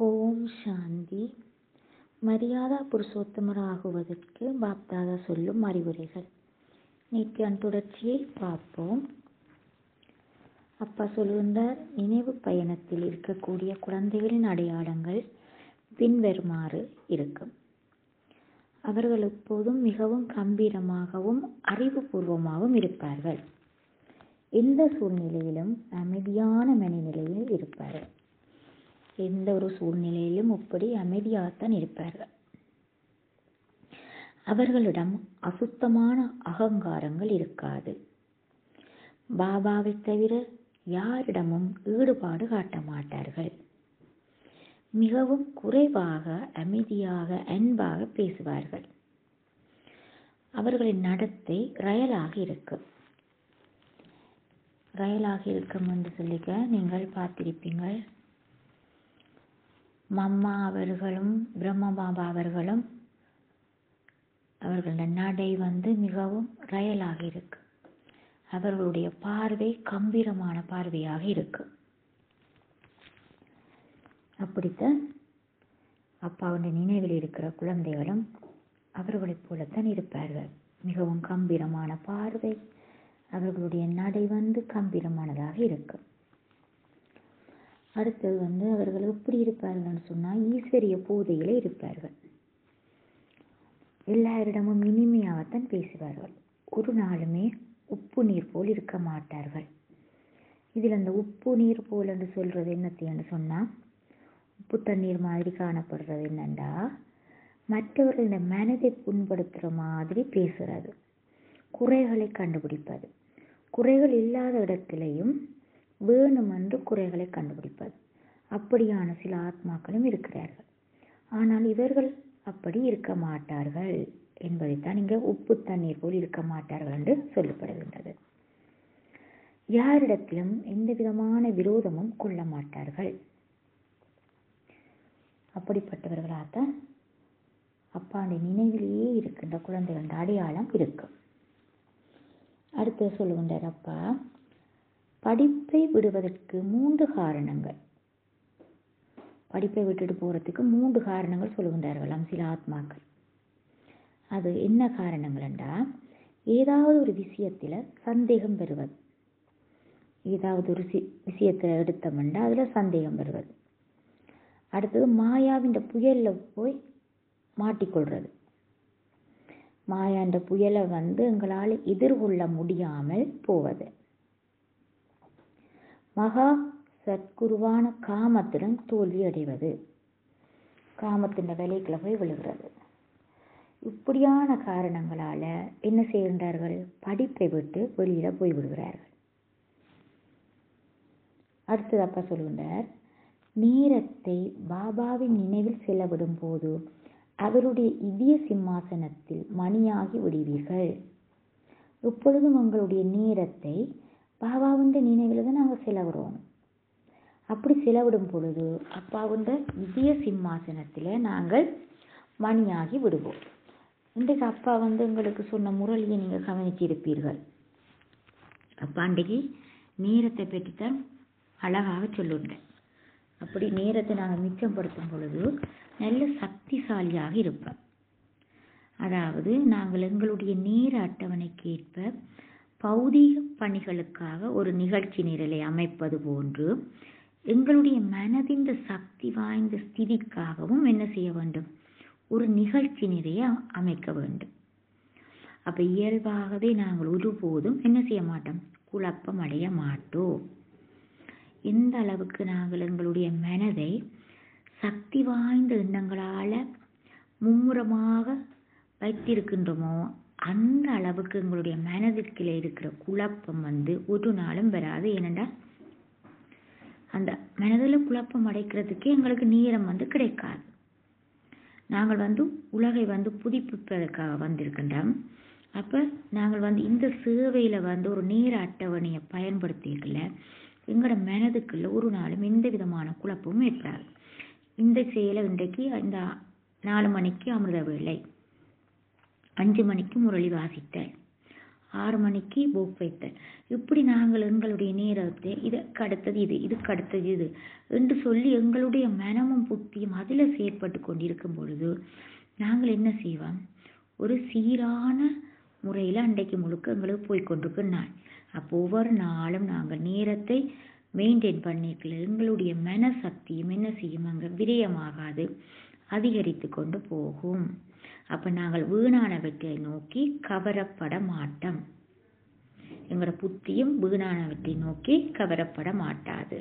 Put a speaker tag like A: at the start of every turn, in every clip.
A: ஓம் சாந்தி மரியாதா புருஷோத்தமராகுவதற்கு பாப்தாதா சொல்லும் அறிவுரைகள் நேற்று தொடர்ச்சியை பார்ப்போம் அப்பா சொல்லுகின்றார் நினைவு பயணத்தில் இருக்கக்கூடிய குழந்தைகளின் அடையாளங்கள் பின்வருமாறு இருக்கும் அவர்கள் எப்போதும் மிகவும் கம்பீரமாகவும் அறிவுபூர்வமாகவும் இருப்பார்கள் எந்த சூழ்நிலையிலும் அமைதியான மனநிலையில் இருப்பார்கள் எந்த ஒரு சூழ்நிலையிலும் இப்படி அமைதியாகத்தான் இருப்பார்கள் அவர்களிடம் அசுத்தமான அகங்காரங்கள் இருக்காது பாபாவை தவிர யாரிடமும் ஈடுபாடு காட்ட மாட்டார்கள் மிகவும் குறைவாக அமைதியாக அன்பாக பேசுவார்கள் அவர்களின் நடத்தை ரயலாக இருக்கும் ரயலாக இருக்கும் என்று சொல்லிக்க நீங்கள் பார்த்திருப்பீங்கள் மம்மா அவர்களும் பிரம்ம பாபா அவர்களும் அவர்களோட நடை வந்து மிகவும் ரயலாக இருக்கு அவர்களுடைய பார்வை கம்பீரமான பார்வையாக இருக்கும் அப்படித்தான் அப்பாவுடைய நினைவில் இருக்கிற குழந்தைகளும் அவர்களைப் போலத்தான் இருப்பார்கள் மிகவும் கம்பீரமான பார்வை அவர்களுடைய நடை வந்து கம்பீரமானதாக இருக்கும் அடுத்தது வந்து அவர்கள் எப்படி இருப்பார்கள்னு சொன்னால் ஈஸ்வரிய போதையில் இருப்பார்கள் எல்லாரிடமும் இனிமையாகத்தான் பேசுவார்கள் ஒரு நாளுமே உப்பு நீர் போல் இருக்க மாட்டார்கள் இதில் அந்த உப்பு நீர் போல் என்று சொல்றது என்னத்தைன்னு சொன்னால் உப்பு தண்ணீர் மாதிரி காணப்படுறது என்னண்டா மற்றவர்களுடைய மனதை புண்படுத்துகிற மாதிரி பேசுறது குறைகளை கண்டுபிடிப்பது குறைகள் இல்லாத இடத்திலையும் வேணுமென்று குறைகளை கண்டுபிடிப்பது அப்படியான சில ஆத்மாக்களும் இருக்கிறார்கள் ஆனால் இவர்கள் அப்படி இருக்க மாட்டார்கள் என்பதைத்தான் இங்கே உப்பு தண்ணீர் போல் இருக்க மாட்டார்கள் என்று சொல்லப்படுகின்றது யாரிடத்திலும் எந்த விதமான விரோதமும் கொள்ள மாட்டார்கள் அப்படிப்பட்டவர்களாகத்தான் அப்பாண்ட நினைவிலேயே இருக்கின்ற குழந்தைகளின் அடையாளம் இருக்கும் அடுத்து சொல்லுகின்றார் அப்பா படிப்பை விடுவதற்கு மூன்று காரணங்கள் படிப்பை விட்டுட்டு போறதுக்கு மூன்று காரணங்கள் சொல்லுகின்றார்களாம் சில ஆத்மாக்கள் அது என்ன காரணங்கள் என்றா ஏதாவது ஒரு விஷயத்துல சந்தேகம் பெறுவது ஏதாவது ஒரு விஷயத்துல எடுத்தோம்னா அதுல சந்தேகம் பெறுவது அடுத்தது மாயாவின் புயல்ல போய் மாட்டிக்கொள்றது மாயாண்ட புயலை வந்து எங்களால் எதிர்கொள்ள முடியாமல் போவது மகா சத்குருவான காமத்துடன் தோல்வி அடைவது காமத்தின் விலைக்குள்ள போய் விழுகிறது இப்படியான காரணங்களால என்ன செய்கின்றார்கள் படிப்பை விட்டு வெளியில போய் விடுகிறார்கள் அடுத்தது அப்பா சொல்லுகின்றார் நேரத்தை பாபாவின் நினைவில் செலவிடும் போது அவருடைய இதய சிம்மாசனத்தில் மணியாகி விடுவீர்கள் எப்பொழுதும் உங்களுடைய நேரத்தை பாபாவுண்ட நினைவில் தான் நாங்கள் செலவிடுறோம் அப்படி செலவிடும் பொழுது அப்பாவுண்ட இதய சிம்மாசனத்தில் நாங்கள் மணியாகி விடுவோம் இன்றைக்கு அப்பா வந்து உங்களுக்கு சொன்ன முரளியை நீங்கள் கவனிச்சிருப்பீர்கள் அப்பா அன்றைக்கு நேரத்தை பற்றித்தான் அழகாக சொல்லுண்டேன் அப்படி நேரத்தை நாங்கள் மிச்சப்படுத்தும் பொழுது நல்ல சக்திசாலியாக இருப்போம் அதாவது நாங்கள் எங்களுடைய நேர அட்டவணைக்கு ஏற்ப பௌதீக பணிகளுக்காக ஒரு நிகழ்ச்சி நிரலை அமைப்பது போன்று எங்களுடைய மனதின் சக்தி வாய்ந்த ஸ்திதிக்காகவும் என்ன செய்ய வேண்டும் ஒரு நிகழ்ச்சி நிறைய அமைக்க வேண்டும் அப்ப இயல்பாகவே நாங்கள் ஒருபோதும் என்ன செய்ய மாட்டோம் குழப்பம் அடைய மாட்டோம் எந்த அளவுக்கு நாங்கள் எங்களுடைய மனதை சக்தி வாய்ந்த எண்ணங்களால் மும்முரமாக வைத்திருக்கின்றோமோ அந்த அளவுக்கு எங்களுடைய மனதிற்குள்ள இருக்கிற குழப்பம் வந்து ஒரு நாளும் வராது ஏனென்றால் அந்த மனதில் குழப்பம் அடைக்கிறதுக்கே எங்களுக்கு நேரம் வந்து கிடைக்காது நாங்கள் வந்து உலகை வந்து புதுப்பிப்பதற்காக வந்திருக்கின்றோம் அப்போ நாங்கள் வந்து இந்த சேவையில் வந்து ஒரு நேர அட்டவணையை பயன்படுத்திக்கல எங்களோட மனதுக்குள்ள ஒரு நாளும் எந்த விதமான குழப்பமும் ஏற்படாது இந்த செயலை இன்றைக்கு இந்த நாலு மணிக்கு அமிர்த வேலை அஞ்சு மணிக்கு முரளி வாசித்தல் ஆறு மணிக்கு புக் வைத்தல் இப்படி நாங்கள் எங்களுடைய நேரத்தை இதுக்கு அடுத்தது இது இதுக்கு அடுத்தது இது என்று சொல்லி எங்களுடைய மனமும் புத்தியும் அதில் செயற்பட்டு கொண்டிருக்கும் பொழுது நாங்கள் என்ன செய்வோம் ஒரு சீரான முறையில் அன்றைக்கு முழுக்க எங்களுக்கு போய் கொண்டிருக்கும் நாள் அப்போ ஒவ்வொரு நாளும் நாங்கள் நேரத்தை மெயின்டைன் பண்ணிக்கல எங்களுடைய மனசக்தியும் என்ன செய்யும் அங்கே விரயமாகாது அதிகரித்து கொண்டு போகும் அப்போ நாங்கள் வீணானவற்றை நோக்கி கவரப்பட மாட்டோம் எங்களோட புத்தியும் வீணானவற்றை நோக்கி கவரப்பட மாட்டாது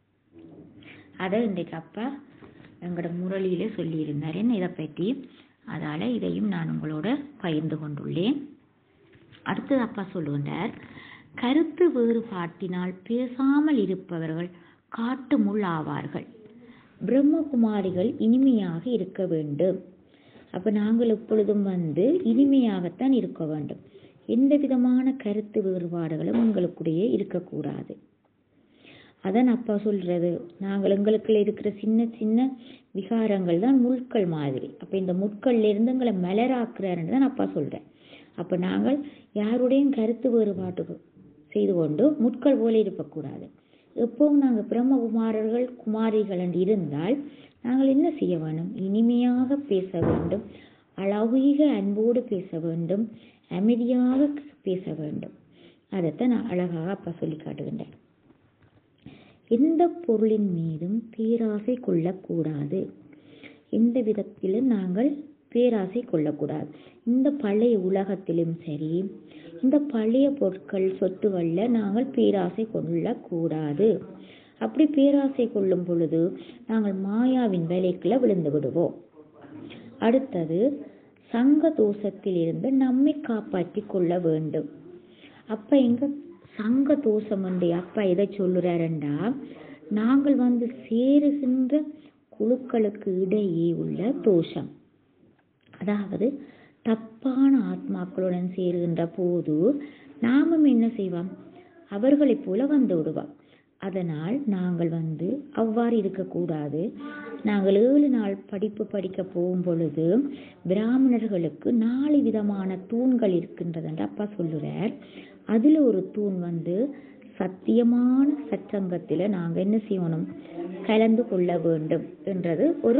A: அதை இன்றைக்கு அப்பா எங்களோட முரளியில சொல்லியிருந்தார் என்ன இதை பற்றி அதால் இதையும் நான் உங்களோட பகிர்ந்து கொண்டுள்ளேன் அடுத்தது அப்பா சொல்லுகின்றார் கருத்து வேறுபாட்டினால் பேசாமல் இருப்பவர்கள் காட்டு முள் ஆவார்கள் பிரம்மகுமாரிகள் இனிமையாக இருக்க வேண்டும் அப்ப நாங்கள் எப்பொழுதும் வந்து இனிமையாகத்தான் இருக்க வேண்டும் எந்த விதமான கருத்து வேறுபாடுகளும் உங்களுக்குடையே இருக்கக்கூடாது அதான் அப்பா சொல்றது நாங்கள் எங்களுக்குள்ள இருக்கிற சின்ன சின்ன விகாரங்கள் தான் முட்கள் மாதிரி அப்ப இந்த முட்கள்ல இருந்து எங்களை மலராக்குறாருன்னு தான் அப்பா சொல்றேன் அப்ப நாங்கள் யாருடையும் கருத்து வேறுபாட்டு செய்து கொண்டு முட்கள் போல இருக்கக்கூடாது எப்பவும் நாங்கள் பிரம்மகுமாரர்கள் குமாரிகள் என்று இருந்தால் நாங்கள் என்ன செய்ய வேண்டும் இனிமையாக பேச வேண்டும் அழகீக அன்போடு பேச வேண்டும் அமைதியாக பேச வேண்டும் அதைத்தான் நான் அழகாக அப்பா சொல்லி காட்டுகின்றேன் எந்த பொருளின் மீதும் பேராசை கொள்ளக்கூடாது எந்த விதத்திலும் நாங்கள் பேராசை கொள்ளக்கூடாது இந்த பழைய உலகத்திலும் சரி இந்த பழைய பொருட்கள் சொத்துகளில் நாங்கள் பேராசை கொள்ளக்கூடாது அப்படி பேராசை கொள்ளும் பொழுது நாங்கள் மாயாவின் வேலைக்குள்ள விழுந்து விடுவோம் அடுத்தது சங்க தோஷத்தில் இருந்து நம்மை காப்பாற்றி கொள்ள வேண்டும் அப்ப எங்க சங்க தோஷம் உண்டு அப்பா எதை சொல்லுறாருண்டா நாங்கள் வந்து சேருகின்ற குழுக்களுக்கு இடையே உள்ள தோஷம் அதாவது தப்பான ஆத்மாக்களுடன் சேருகின்ற போது நாமும் என்ன செய்வோம் அவர்களைப் போல வந்து விடுவோம் அதனால் நாங்கள் வந்து அவ்வாறு இருக்கக்கூடாது நாங்கள் ஏழு நாள் படிப்பு படிக்க போகும் பொழுது பிராமணர்களுக்கு நாலு விதமான தூண்கள் இருக்கின்றது என்று அப்பா சொல்லுறார் அதுல ஒரு தூண் வந்து சத்தியமான சச்சங்கத்தில் நாங்கள் என்ன செய்யணும் கலந்து கொள்ள வேண்டும் என்றது ஒரு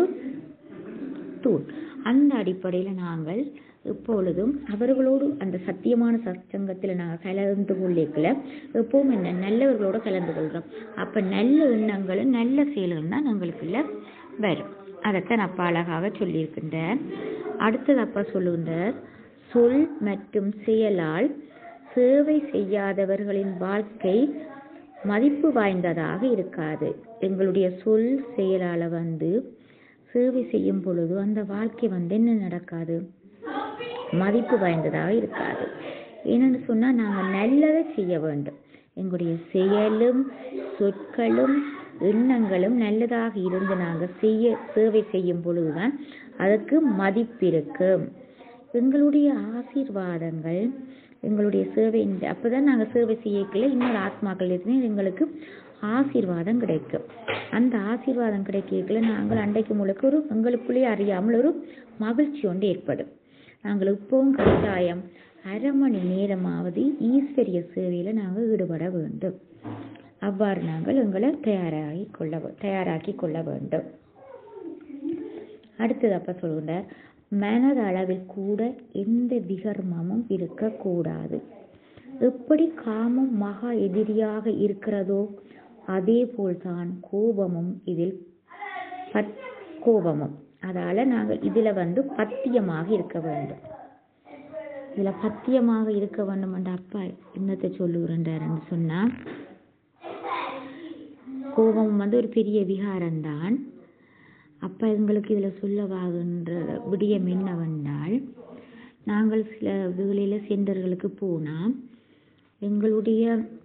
A: தூண் அந்த அடிப்படையில் நாங்கள் எப்பொழுதும் அவர்களோடு அந்த சத்தியமான சச்சங்கத்தில் நாங்கள் கலந்து கொள்ளிக்கல எப்பவும் என்ன நல்லவர்களோடு கலந்து கொள்கிறோம் அப்போ நல்ல எண்ணங்களும் நல்ல செயல்களும் தான் எங்களுக்குள்ள வரும் அதைத்தான் அப்பா அழகாக சொல்லியிருக்கின்றார் அடுத்தது அப்பா சொல்லுகின்றார் சொல் மற்றும் செயலால் சேவை செய்யாதவர்களின் வாழ்க்கை மதிப்பு வாய்ந்ததாக இருக்காது எங்களுடைய சொல் செயலால வந்து சேவை செய்யும் பொழுது அந்த வாழ்க்கை வந்து என்ன நடக்காது மதிப்பு வாய்ந்ததாக இருக்காது ஏன்னு சொன்னால் நாங்கள் நல்லதை செய்ய வேண்டும் எங்களுடைய செயலும் சொற்களும் எண்ணங்களும் நல்லதாக இருந்து நாங்கள் செய்ய சேவை செய்யும் பொழுதுதான் அதுக்கு மதிப்பு இருக்கும் எங்களுடைய ஆசீர்வாதங்கள் எங்களுடைய சேவை அப்போதான் நாங்கள் சேவை செய்யக்கல இன்னொரு ஆத்மாக்கள் இருந்து எங்களுக்கு ஆசீர்வாதம் கிடைக்கும் அந்த ஆசீர்வாதம் கிடைக்கல நாங்கள் அன்றைக்கு முழுக்க ஒரு எங்களுக்குள்ளே அறியாமல் ஒரு மகிழ்ச்சி ஒன்று ஏற்படும் நாங்கள் இப்பவும் கட்டாயம் அரை மணி நேரமாவது ஈஸ்வரிய சேவையில் நாங்கள் ஈடுபட வேண்டும் அவ்வாறு நாங்கள் எங்களை தயாராகி கொள்ள தயாராக்கி கொள்ள வேண்டும் அடுத்தது அப்ப சொல்கின்றார் மனதளவில் கூட எந்த விகர்மமும் இருக்கக்கூடாது எப்படி காமம் மகா எதிரியாக இருக்கிறதோ அதே போல்தான் கோபமும் இதில் பத் கோபமும் அதால நாங்கள் இதுல வந்து பத்தியமாக இருக்க வேண்டும் இதுல பத்தியமாக இருக்க வேண்டும் என்ற அப்பா என்னத்தை சொல்லுகிறன்றாருன்னு சொன்னா கோபம் வந்து ஒரு பெரிய விகாரம்தான் அப்ப எங்களுக்கு இதுல சொல்லவாகின்ற விடியம் என்னவென்றால் நாங்கள் சில வேளையில சென்டர்களுக்கு போனா எங்களுடைய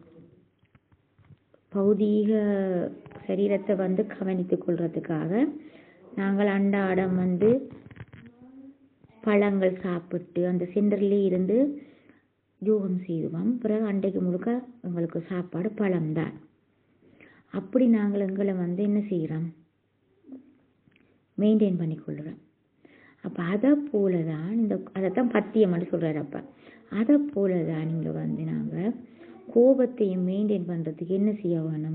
A: பௌதீக சரீரத்தை வந்து கவனித்துக் கொள்றதுக்காக நாங்கள் அன்றாடம் வந்து பழங்கள் சாப்பிட்டு அந்த சென்டர்லேயே இருந்து யோகம் செய்வோம் பிறகு அன்றைக்கு முழுக்க எங்களுக்கு சாப்பாடு பழம்தான் அப்படி நாங்கள் எங்களை வந்து என்ன செய்கிறோம் மெயின்டைன் பண்ணி கொள்கிறோம் அப்போ அதை போல தான் இந்த அதைத்தான் பத்தியம்னு சொல்கிறார் அப்பா அதை போல தான் இங்கே வந்து நாங்கள் கோபத்தையும் மெயின்டைன் பண்ணுறதுக்கு என்ன செய்ய வேணும்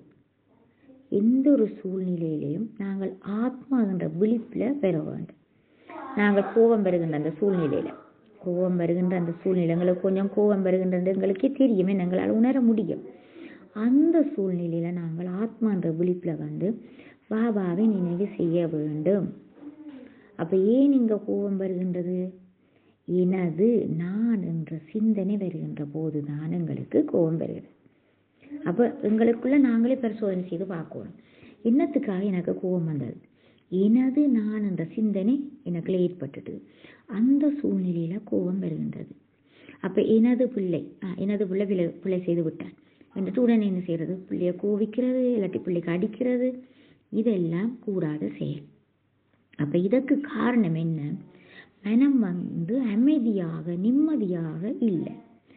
A: எந்த ஒரு சூழ்நிலையிலையும் நாங்கள் ஆத்மா என்ற விழிப்பில் பெற வேண்டும் நாங்கள் கோபம் பெறுகின்ற அந்த சூழ்நிலையில் கோபம் வருகின்ற அந்த சூழ்நிலை எங்களுக்கு கொஞ்சம் கோபம் வருகின்றது எங்களுக்கே தெரியும் எங்களால் உணர முடியும் அந்த சூழ்நிலையில் நாங்கள் ஆத்மா என்ற விழிப்பில் வந்து பாபாவை நினைவு செய்ய வேண்டும் அப்போ ஏன் இங்கே கோபம் வருகின்றது எனது நான் என்ற சிந்தனை வருகின்ற போது தான் எங்களுக்கு கோபம் வருகிறது அப்போ எங்களுக்குள்ள நாங்களே பரிசோதனை செய்து பார்க்கணும் என்னத்துக்காக எனக்கு கோபம் வந்தது எனது நான் என்ற சிந்தனை எனக்குள்ள ஏற்பட்டுட்டு அந்த சூழ்நிலையில் கோபம் வருகின்றது அப்போ எனது பிள்ளை எனது பிள்ளை பிள்ளை பிள்ளை செய்து விட்டான் வந்துட்டு உடனே என்ன செய்கிறது பிள்ளைய கோவிக்கிறது இல்லாட்டி பிள்ளைக்கு அடிக்கிறது இதெல்லாம் கூடாத செயல் அப்போ இதற்கு காரணம் என்ன மனம் வந்து அமைதியாக நிம்மதியாக இல்லை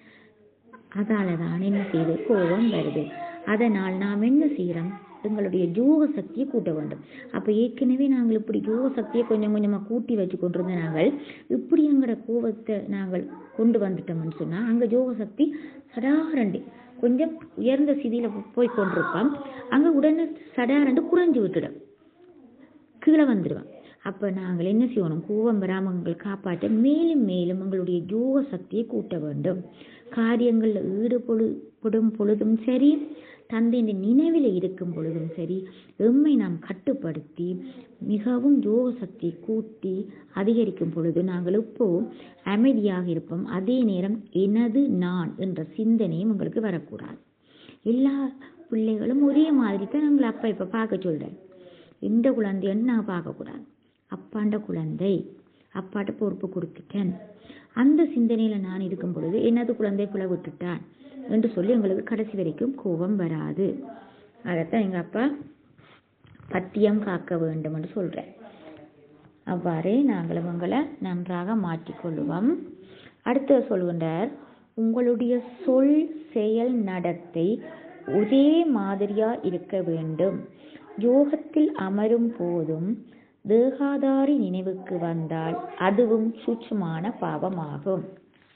A: அதால தான் என்ன செய்யுது கோபம் வருது அதனால் நாம் என்ன செய்கிறோம் எங்களுடைய யோக சக்தியை கூட்ட வேண்டும் அப்போ ஏற்கனவே நாங்கள் இப்படி யோக சக்தியை கொஞ்சம் கொஞ்சமாக கூட்டி வச்சு கொண்டிருந்த நாங்கள் இப்படி எங்களோட கோபத்தை நாங்கள் கொண்டு வந்துட்டோம்னு சொன்னால் அங்கே யோக சக்தி சடாரண்டு கொஞ்சம் உயர்ந்த சிதியில் போய் கொண்டிருப்போம் அங்கே உடனே சடாரண்டு குறைஞ்சி விட்டுடும் கீழே வந்துடுவோம் அப்போ நாங்கள் என்ன செய்யணும் கோபம் வராமல் எங்களை காப்பாற்ற மேலும் மேலும் எங்களுடைய யோக சக்தியை கூட்ட வேண்டும் காரியங்களில் ஈடுபடும் பொழுதும் சரி தந்தையின் நினைவில் இருக்கும் பொழுதும் சரி எம்மை நாம் கட்டுப்படுத்தி மிகவும் யோக சக்தியை கூட்டி அதிகரிக்கும் பொழுது நாங்கள் இப்போ அமைதியாக இருப்போம் அதே நேரம் எனது நான் என்ற சிந்தனையும் உங்களுக்கு வரக்கூடாது எல்லா பிள்ளைகளும் ஒரே மாதிரி தான் எங்களை அப்பா இப்போ பார்க்க சொல்கிறேன் எந்த குழந்தைன்னு நாங்கள் பார்க்கக்கூடாது அப்பாண்ட குழந்தை அப்பாட்ட பொறுப்பு கொடுத்துட்டேன் அந்த சிந்தனையில் நான் இருக்கும் பொழுது எனது குழந்தை பிள்ளை விட்டுட்டான் என்று சொல்லி எங்களுக்கு கடைசி வரைக்கும் கோபம் வராது அதைத்தான் எங்கள் அப்பா பத்தியம் காக்க வேண்டும் என்று சொல்கிறேன் அவ்வாறே நாங்களும் உங்களை நன்றாக மாற்றிக்கொள்வோம் அடுத்து சொல்கின்றார் உங்களுடைய சொல் செயல் நடத்தை ஒரே மாதிரியா இருக்க வேண்டும் யோகத்தில் அமரும் போதும் தேகாதாரி நினைவுக்கு வந்தால் அதுவும் சூட்சமான பாவமாகும்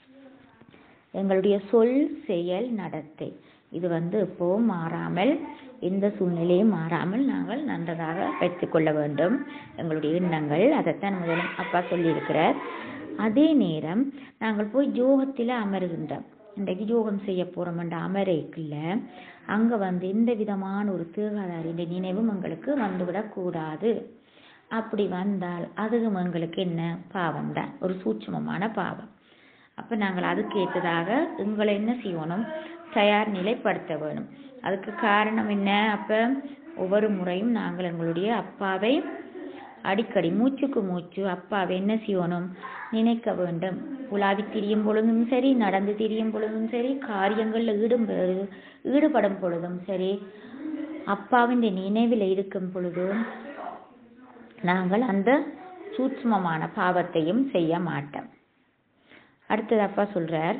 A: எங்களுடைய சொல் செயல் நடத்தை இது வந்து எப்போவும் மாறாமல் எந்த சூழ்நிலையும் மாறாமல் நாங்கள் நன்றதாக வைத்துக்கொள்ள வேண்டும் எங்களுடைய எண்ணங்கள் அதைத்தான் முதலும் அப்பா சொல்லியிருக்கிறார் அதே நேரம் நாங்கள் போய் யோகத்தில் அமருகின்றோம் இன்றைக்கு யோகம் செய்ய போகிறோம்ன்ற அமரைக்குள்ள அங்கே வந்து எந்த விதமான ஒரு தேகாதாரின்ற நினைவும் எங்களுக்கு வந்துவிடக்கூடாது அப்படி வந்தால் அதுவும் எங்களுக்கு என்ன பாவம் தான் ஒரு சூட்சமமான பாவம் அப்போ நாங்கள் அதுக்கு ஏற்றதாக எங்களை என்ன செய்யணும் தயார் நிலைப்படுத்த வேணும் அதுக்கு காரணம் என்ன அப்போ ஒவ்வொரு முறையும் நாங்கள் எங்களுடைய அப்பாவை அடிக்கடி மூச்சுக்கு மூச்சு அப்பாவை என்ன செய்யணும் நினைக்க வேண்டும் உலாவி திரியும் பொழுதும் சரி நடந்து திரியும் பொழுதும் சரி காரியங்களில் ஈடும் ஈடுபடும் பொழுதும் சரி அப்பாவின் நினைவில் இருக்கும் பொழுதும் நாங்கள் அந்த சூட்சமமான பாவத்தையும் செய்ய மாட்டோம் அடுத்தது அப்பா சொல்றார்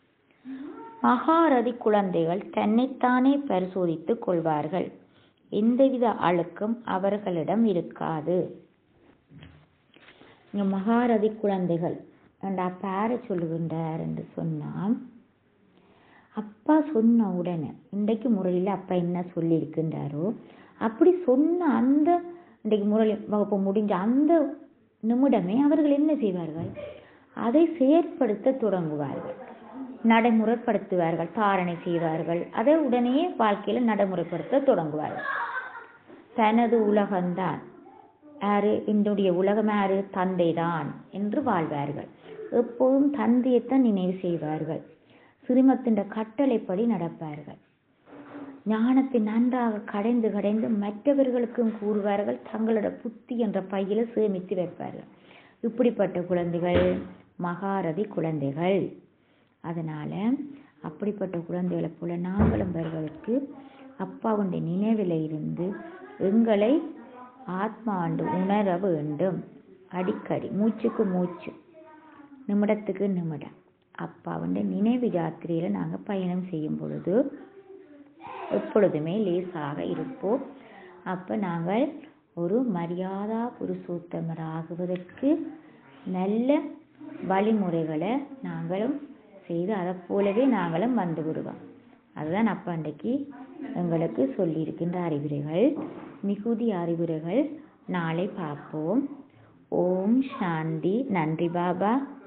A: மகாரதி குழந்தைகள் தன்னைத்தானே பரிசோதித்துக் கொள்வார்கள் எந்தவித அழுக்கும் அவர்களிடம் இருக்காது இங்க மகாரதி குழந்தைகள் என்ற பேரை சொல்லுகின்றார் என்று சொன்னால் அப்பா சொன்ன உடனே இன்றைக்கு முரளியில் அப்பா என்ன சொல்லியிருக்கின்றாரோ அப்படி சொன்ன அந்த இன்றைக்கு முரளி வகுப்பு முடிஞ்ச அந்த நிமிடமே அவர்கள் என்ன செய்வார்கள் அதை செயற்படுத்த தொடங்குவார்கள் நடைமுறைப்படுத்துவார்கள் தாரணை செய்வார்கள் அதை உடனே வாழ்க்கையில் நடைமுறைப்படுத்த தொடங்குவார்கள் தனது உலகம்தான் யாரு என்னுடைய உலகம் யாரு தந்தை தான் என்று வாழ்வார்கள் எப்போதும் தந்தையைத்தான் நினைவு செய்வார்கள் சிறுமத்தின் கட்டளைப்படி நடப்பார்கள் ஞானத்தை நன்றாக கடைந்து கடைந்து மற்றவர்களுக்கும் கூறுவார்கள் தங்களோட புத்தி என்ற பையில சேமித்து வைப்பார்கள் இப்படிப்பட்ட குழந்தைகள் மகாரதி குழந்தைகள் அதனால அப்படிப்பட்ட குழந்தைகளை போல நாங்களும் பெறுவதற்கு அப்பாவுடைய நினைவில் இருந்து எங்களை ஆத்மாண்டு உணர வேண்டும் அடிக்கடி மூச்சுக்கு மூச்சு நிமிடத்துக்கு நிமிடம் அப்பாவுடைய நினைவு யாத்திரையில் நாங்கள் பயணம் செய்யும் பொழுது எப்பொழுதுமே லேசாக இருப்போம் அப்போ நாங்கள் ஒரு மரியாதா புருஷோத்தமர் ஆகுவதற்கு நல்ல வழிமுறைகளை நாங்களும் செய்து அதை போலவே நாங்களும் வந்து விடுவோம் அதுதான் அப்பா அன்றைக்கு எங்களுக்கு சொல்லியிருக்கின்ற அறிவுரைகள் மிகுதி அறிவுரைகள் நாளை பார்ப்போம் ஓம் சாந்தி நன்றி பாபா